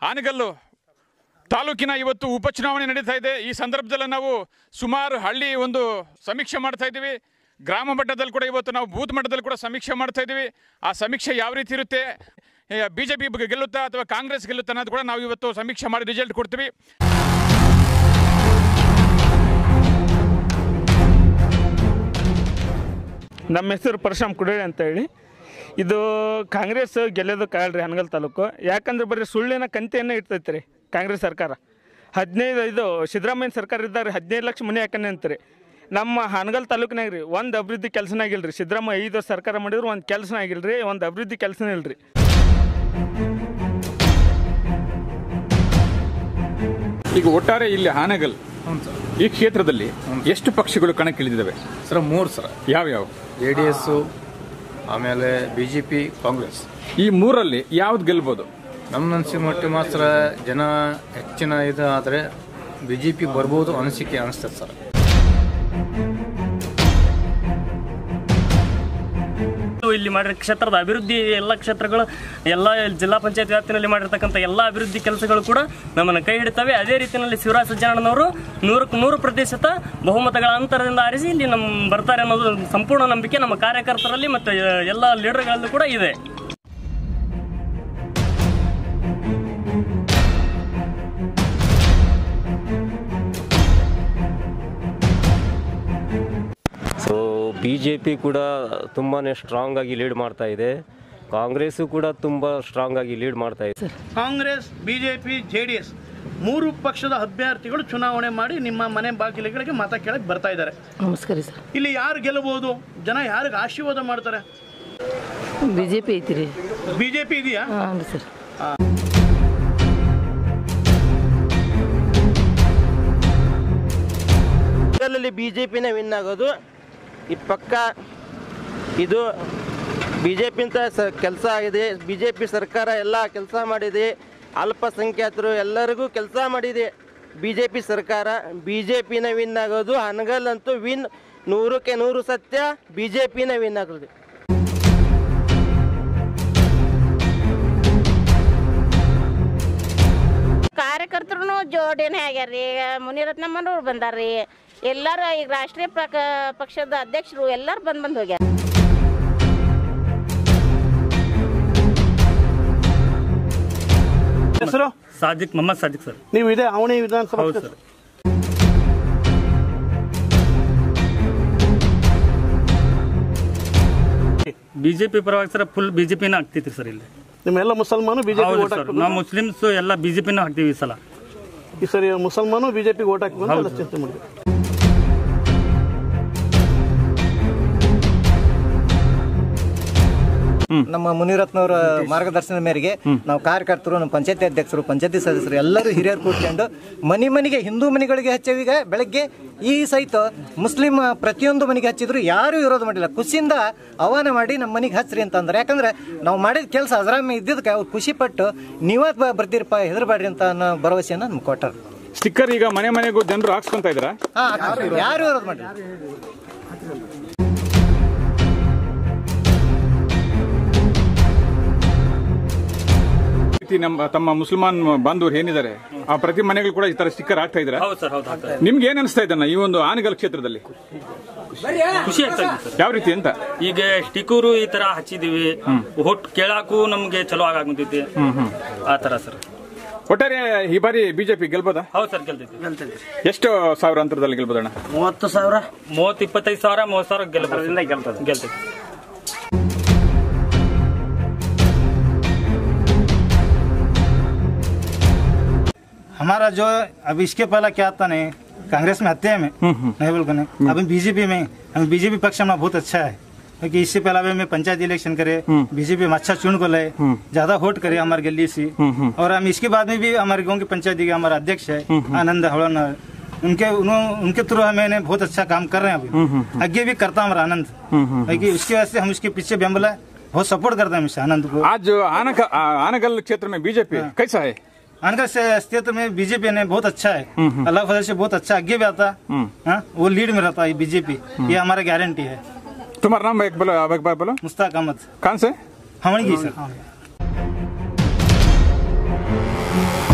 ಆನಗಲ್ಲು ತಾಲೂಕಿನ ಇವತ್ತು ಉಪಚುನಾವಣೆ ನಡೀತಾ ಇದೆ ಈ ಸಂದರ್ಭದಲ್ಲಿ ನಾವು ಸುಮಾರು ಹಳ್ಳಿ ಒಂದು ಸಮೀಕ್ಷೆ ಮಾಡ್ತಾ ಇದ್ದೀವಿ ಗ್ರಾಮ ಮಟ್ಟದಲ್ಲಿ ಕೂಡ ಇವತ್ತು ನಾವು ಬೂತ್ ಮಟ್ಟದಲ್ಲಿ ಕೂಡ ಸಮೀಕ್ಷೆ ಮಾಡ್ತಾ ಇದ್ದೀವಿ ಆ ಸಮೀಕ್ಷೆ ಯಾವ ರೀತಿ ಇರುತ್ತೆ ಬಿ ಜೆ ಪಿ ಗೆಲ್ಲುತ್ತಾ ಅಥವಾ ಕಾಂಗ್ರೆಸ್ ಗೆಲ್ಲುತ್ತಾ ಅನ್ನೋದು ಕೂಡ ನಾವು ಇವತ್ತು ಸಮೀಕ್ಷೆ ಮಾಡಿ ರಿಸಲ್ಟ್ ಕೊಡ್ತೀವಿ ನಮ್ಮ ಹೆಸರು ಪರಶುರಾಮ್ ಕುಡೇಳಿ ಅಂತ ಹೇಳಿ ಇದು ಕಾಂಗ್ರೆಸ್ ಗೆಲ್ಲೋದು ಕಾಯಲ್ರಿ ಹನಗಲ್ ತಾಲೂಕು ಯಾಕಂದ್ರೆ ಬರೀ ಸುಳ್ಳಿನ ಕಂತೆಯನ್ನು ಇರ್ತೈತೆ ರೀ ಕಾಂಗ್ರೆಸ್ ಸರ್ಕಾರ ಹದಿನೈದು ಇದು ಸಿದ್ದರಾಮಯ್ಯ ಸರ್ಕಾರ ಇದ್ದಾರೆ ಹದಿನೈದು ಲಕ್ಷ ಮನೆ ಹಾಕನೆ ಅಂತಾರೆ ನಮ್ಮ ಹನಗಲ್ ತಾಲೂಕಿನಾಗ ರೀ ಒಂದು ಅಭಿವೃದ್ಧಿ ಕೆಲಸನ ಆಗಿಲ್ಲ ರೀ ಸಿದ್ದರಾಮಯ್ಯ ಐದು ವರ್ಷ ಸರ್ಕಾರ ಮಾಡಿದ್ರು ಒಂದು ಕೆಲಸನ ಆಗಿಲ್ಲ ರೀ ಒಂದು ಅಭಿವೃದ್ಧಿ ಕೆಲಸನೇ ಇಲ್ಲ ರೀ ಈಗ ಒಟ್ಟಾರೆ ಇಲ್ಲಿ ಹಾನಗಲ್ ಈ ಕ್ಷೇತ್ರದಲ್ಲಿ ಎಷ್ಟು ಪಕ್ಷಗಳು ಕಣಕ್ಕಿಳಿದಿದ್ದಾವೆ ಸರ್ ಮೂರು ಸರ್ ಯಾವ್ಯಾವ ಜೆ ಡಿ ಎಸ್ಸು ಆಮೇಲೆ ಬಿ ಜೆ ಪಿ ಕಾಂಗ್ರೆಸ್ ಈ ಮೂರಲ್ಲಿ ಯಾವ್ದು ಗೆಲ್ಬೋದು ನಮ್ಮ ಅನಿಸಿದ ಮಟ್ಟಿಗೆ ಮಾತ್ರ ಜನ ಹೆಚ್ಚಿನ ಇದು ಆದರೆ ಬಿ ಜೆ ಪಿ ಬರ್ಬೋದು ಅನಿಸಿಕೆ ಅನಿಸ್ತದೆ ಸರ್ ಇಲ್ಲಿ ಮಾಡಿರೋ ಕ್ಷೇತ್ರದ ಅಭಿವೃದ್ಧಿ ಎಲ್ಲ ಕ್ಷೇತ್ರಗಳು ಎಲ್ಲ ಜಿಲ್ಲಾ ಪಂಚಾಯತ್ ವ್ಯಾಪ್ತಿನಲ್ಲಿ ಮಾಡಿರ್ತಕ್ಕಂಥ ಎಲ್ಲ ಅಭಿವೃದ್ಧಿ ಕೆಲಸಗಳು ಕೂಡ ನಮ್ಮನ್ನು ಕೈ ಹಿಡಿತವೆ ಅದೇ ರೀತಿಯಲ್ಲಿ ಶಿವರಾಜ್ ಸಜ್ಜನಣ್ಣನವರು ನೂರಕ್ಕೆ ನೂರು ಪ್ರತಿಶತ ಬಹುಮತಗಳ ಅಂತರದಿಂದ ಆರಿಸಿ ಇಲ್ಲಿ ನಮ್ಮ ಬರ್ತಾರೆ ಅನ್ನೋದು ಸಂಪೂರ್ಣ ನಂಬಿಕೆ ನಮ್ಮ ಕಾರ್ಯಕರ್ತರಲ್ಲಿ ಮತ್ತು ಎಲ್ಲ ಲೀಡರ್ಗಳಲ್ಲೂ ಕೂಡ ಇದೆ ಸೊ ಬಿ ಜೆ ಪಿ ಕೂಡ ತುಂಬಾ ಸ್ಟ್ರಾಂಗ್ ಆಗಿ ಲೀಡ್ ಮಾಡ್ತಾ ಇದೆ ಕಾಂಗ್ರೆಸ್ಸು ಕೂಡ ತುಂಬ ಸ್ಟ್ರಾಂಗ್ ಆಗಿ ಲೀಡ್ ಮಾಡ್ತಾ ಇದೆ Congress BJP J D S ಮೂರು ಪಕ್ಷದ ಅಭ್ಯರ್ಥಿಗಳು ಚುನಾವಣೆ ಮಾಡಿ ನಿಮ್ಮ ಮನೆ ಬಾಗಿಲುಗಳಿಗೆ ಮತ ಕೇಳಕ್ಕೆ ಬರ್ತಾ ಇದ್ದಾರೆ ನಮಸ್ಕಾರ ಸರ್ ಇಲ್ಲಿ ಯಾರು ಗೆಲ್ಲಬಹುದು ಜನ ಯಾರಿಗೆ ಆಶೀರ್ವಾದ ಮಾಡ್ತಾರೆ ಬಿ ಜೆ ಪಿ ಐತಿ ರೀ ಬಿಜೆಪಿ ಇದೆಯಾ ಹಾಂ ಸರ್ ಅಲ್ಲಿ ಬಿ ಜೆ ಪಿನೇ ವಿನ್ ಆಗೋದು ಈ ಪಕ್ಕ ಇದು ಬಿ ಜೆ ಪಿಂತ ಸ ಕೆಲಸ ಆಗಿದೆ ಬಿ ಜೆ ಪಿ ಸರ್ಕಾರ ಎಲ್ಲ ಕೆಲಸ ಮಾಡಿದೆ ಅಲ್ಪಸಂಖ್ಯಾತರು ಎಲ್ಲರಿಗೂ ಕೆಲಸ ಮಾಡಿದೆ ಬಿ ಜೆ ಪಿ ಸರ್ಕಾರ ಬಿ ಜೆ ಪಿನ ವಿನ್ ಆಗೋದು ಹನಗಲ್ ಅಂತೂ ವಿನ್ ನೂರಕ್ಕೆ ನೂರು ಸತ್ಯ ಬಿ ಜೆ ಪಿನ ವಿನ್ ಆಗೋದು ಕಾರ್ಯಕರ್ತರು ಜೋಡಿನೇ ಆಗ್ಯಾರ್ರಿ ಈಗ ಮುನಿರತ್ನಮ್ಮನವ್ರು ಬಂದಾರ್ರಿ ಎಲ್ಲರೂ ಈಗ ರಾಷ್ಟ್ರೀಯ ಪಕ ಪಕ್ಷದ ಅಧ್ಯಕ್ಷರು ಎಲ್ಲರೂ ಬಂದ್ ಬಂದ್ ಹೋಗ್ಯಾರ ಹೆಸರು ಸಾದಿಕ್ ಮೊಹಮ್ಮದ್ ಸಾದಿಕ್ ಸರ್ ನೀವು ಇದೆ ಅವನಿ ವಿಧಾನಸಭಾ ಹೌದು ಕ್ಷೇತ್ರ. ಸರ್ ಬಿಜೆಪಿ ಪರವಾಗಿ ಸರ್ ಫುಲ್ ಬಿಜೆಪಿನ ಆಗ್ತೈತಿ ಸರ್ ಇಲ್ಲಿ ನಿಮ್ಮೆಲ್ಲ ಮುಸಲ್ಮಾನು ಬಿಜೆಪಿ ಹೌದು ಓಟ್ ಸರ್ ಹಾಕ್ಬೇಕು ನಾವು ಮುಸ್ಲಿಮ್ಸ್ ಎಲ್ಲ ಬಿಜೆಪಿನ ಹಾಕ್ತೀವಿ ಈ ಸಲ ಈ ಸರಿ ಮುಸಲ್ಮಾನು ಬಿಜೆಪಿ ಓಟ್ ಹಾಕ್ಬೇಕು ಅಂತ ಅದಕ್ಕೆ ಚಿಂತೆ ಮಾಡಿ ನಮ್ಮ ಮುನಿರತ್ನವರ ಮಾರ್ಗದರ್ಶನದ ಮೇರೆಗೆ ನಾವು ಕಾರ್ಯಕರ್ತರು ನಮ್ಮ ಪಂಚಾಯತಿ ಅಧ್ಯಕ್ಷರು ಪಂಚಾಯತಿ ಸದಸ್ಯರು ಎಲ್ಲರೂ ಹಿರಿಯರು ಕೂತ್ಕೊಂಡು ಮನೆ ಮನೆಗೆ ಹಿಂದೂ ಮನೆಗಳಿಗೆ ಹಚ್ಚೀಗ ಬೆಳಗ್ಗೆ ಈ ಸಹಿತ ಮುಸ್ಲಿಂ ಪ್ರತಿಯೊಂದು ಮನೆಗೆ ಹಚ್ಚಿದ್ರು ಯಾರು ವಿರೋಧ ಮಾಡಿಲ್ಲ ಖುಷಿಯಿಂದ ಆಹ್ವಾನ ಮಾಡಿ ನಮ್ಮ ಮನೆಗೆ ಹಚ್ಚ್ರಿ ಅಂತಂದ್ರೆ ಯಾಕಂದ್ರೆ ನಾವು ಮಾಡಿದ ಕೆಲಸ ಅದ್ರಾಮೆ ಇದ್ದಿದ್ದಕ್ಕೆ ಅವ್ರು ಖುಷಿ ಪಟ್ಟು ನೀವತ್ ಬರ್ತೀರಪ್ಪ ಹೆದರ್ಬೇಡ್ರಿ ಅಂತ ಅನ್ನೋ ಭರವಸೆಯನ್ನ ನಮ್ಗೆ ಕೊಟ್ಟರು ಸ್ಟಿಕ್ಕರ್ ಈಗ ಮನೆ ಮನೆಗೂ ಜನರು ಹಾಕ್ಸ್ಕೊಂತ ಇದ್ದಾರಾ ಹಾ ಯಾರು ವಿರೋಧ ಮಾಡಿಲ್ಲ ರೀತಿ ನಮ್ಮ ತಮ್ಮ ಮುಸಲ್ಮಾನ್ ಬಾಂಧವರು ಏನಿದ್ದಾರೆ ಆ ಪ್ರತಿ ಮನೆಗಳು ಕೂಡ ಈ ತರ ಸ್ಟಿಕ್ಕರ್ ಹಾಕ್ತಾ ಇದ್ದಾರೆ ಹೌದು ಸರ್ ಹೌದು ಹಾಕ್ತಾರೆ. ನಿಮ್ಗೆ ಏನ್ ಅನಿಸ್ತಾ ಇದನ್ನ ಈ ಒಂದು ಆನಗಲ್ ಕ್ಷೇತ್ರದಲ್ಲಿ ಖುಷಿ ಆಗ್ತಾ ಇದೆ ಸರ್ ಯಾವ ರೀತಿ ಅಂತ ಈಗ ಸ್ಟಿಕರು ಈ ತರ ಹಚ್ಚಿದೀವಿ ಹೊಟ್ ಕೇಳಾಕು ನಮ್ಗೆ ಚಲೋ ಆಗಾಕುಂತೈತಿ ಆ ತರ ಸರ್ ಒಟ್ಟಾರೆ ಈ ಬಾರಿ ಬಿಜೆಪಿ ಗೆಲ್ಬೋದಾ ಹೌದು ಸರ್ ಗೆಲ್ತೈತಿ ಎಷ್ಟು ಸಾವಿರ ಅಂತರದಲ್ಲಿ ಗೆಲ್ಬೋದಣ್ಣ ಮೂವತ್ತು ಸಾವಿರ ಮೂವತ್ ಇಪ್ಪತ್ತೈದು ಸಾವಿರ ಮೂವತ್ ಸಾವಿರ ಗೆಲ್ಬೋದು ಗೆಲ್ತೈತಿ हमारा जो अब इसके पहला क्या था नहीं कांग्रेस में हत्या में नहीं बोल नहीं अभी बीजेपी में अभी बीजेपी पक्ष हमारा बहुत अच्छा है क्योंकि इससे पहले अभी में पंचायत इलेक्शन करे बीजेपी में अच्छा चुन को लाए ज्यादा वोट करे हमारे गली से और हम इसके बाद में भी हमारे गांव की पंचायत के हमारा अध्यक्ष है आनंद हवलन उनके उन्हों- उनके थ्रू हमें बहुत अच्छा काम कर रहे हैं अभी आगे भी करता हमारा आनंद क्योंकि उसकी वजह से हम उसके पीछे भी हम बोला बहुत सपोर्ट करते हैं हमेशा आनंद को आज आनक आनगल क्षेत्र में बीजेपी कैसा है अनका से क्षेत्र में बीजेपी ने बहुत अच्छा है अल्लाह फजल से बहुत अच्छा आगे भी आता हाँ, वो लीड में रहता है बीजेपी ये हमारा गारंटी है तुम्हारा नाम एक बोलो अब एक बार बोलो मुश्ताक अहमद कौन से हमणी की सर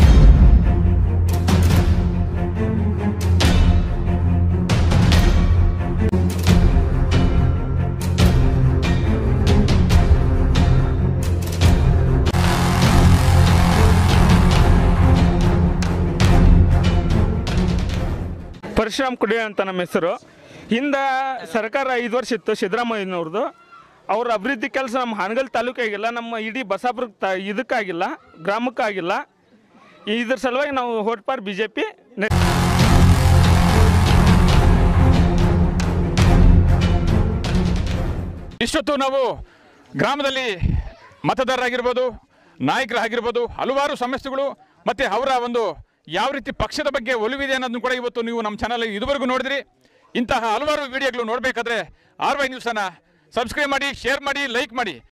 ಪರಶುರಾಮ್ ಕುಡಿ ಅಂತ ನಮ್ಮ ಹೆಸರು ಹಿಂದೆ ಸರ್ಕಾರ ಐದು ವರ್ಷ ಇತ್ತು ಸಿದ್ದರಾಮಯ್ಯನವ್ರದ್ದು ಅವ್ರ ಅಭಿವೃದ್ಧಿ ಕೆಲಸ ನಮ್ಮ ಹಾನಗಲ್ ತಾಲೂಕಾಗಿಲ್ಲ ನಮ್ಮ ಇಡೀ ಬಸಾಪುರ ತ ಇದಕ್ಕಾಗಿಲ್ಲ ಗ್ರಾಮಕ್ಕಾಗಿಲ್ಲ ಇದ್ರ ಸಲುವಾಗಿ ನಾವು ಹೋಟ್ಪಾರ್ ಬಿ ಜೆ ಪಿ ಇಷ್ಟೊತ್ತು ನಾವು ಗ್ರಾಮದಲ್ಲಿ ಮತದಾರರಾಗಿರ್ಬೋದು ನಾಯಕರಾಗಿರ್ಬೋದು ಹಲವಾರು ಸಮಸ್ಯೆಗಳು ಮತ್ತು ಅವರ ಒಂದು ಯಾವ ರೀತಿ ಪಕ್ಷದ ಬಗ್ಗೆ ಒಲವಿದೆ ಅನ್ನೋದನ್ನು ಕೂಡ ಇವತ್ತು ನೀವು ನಮ್ಮ ಚಾನಲ್ ಇದುವರೆಗೂ ನೋಡಿದ್ರಿ ಇಂತಹ ಹಲವಾರು ವಿಡಿಯೋಗಳು ನೋಡಬೇಕಾದ್ರೆ ಆರ್ ವೈ ನ್ಯೂಸನ್ನು ಸಬ್ಸ್ಕ್ರೈಬ್ ಮಾಡಿ ಶೇರ್ ಮಾಡಿ ಲೈಕ್ ಮಾಡಿ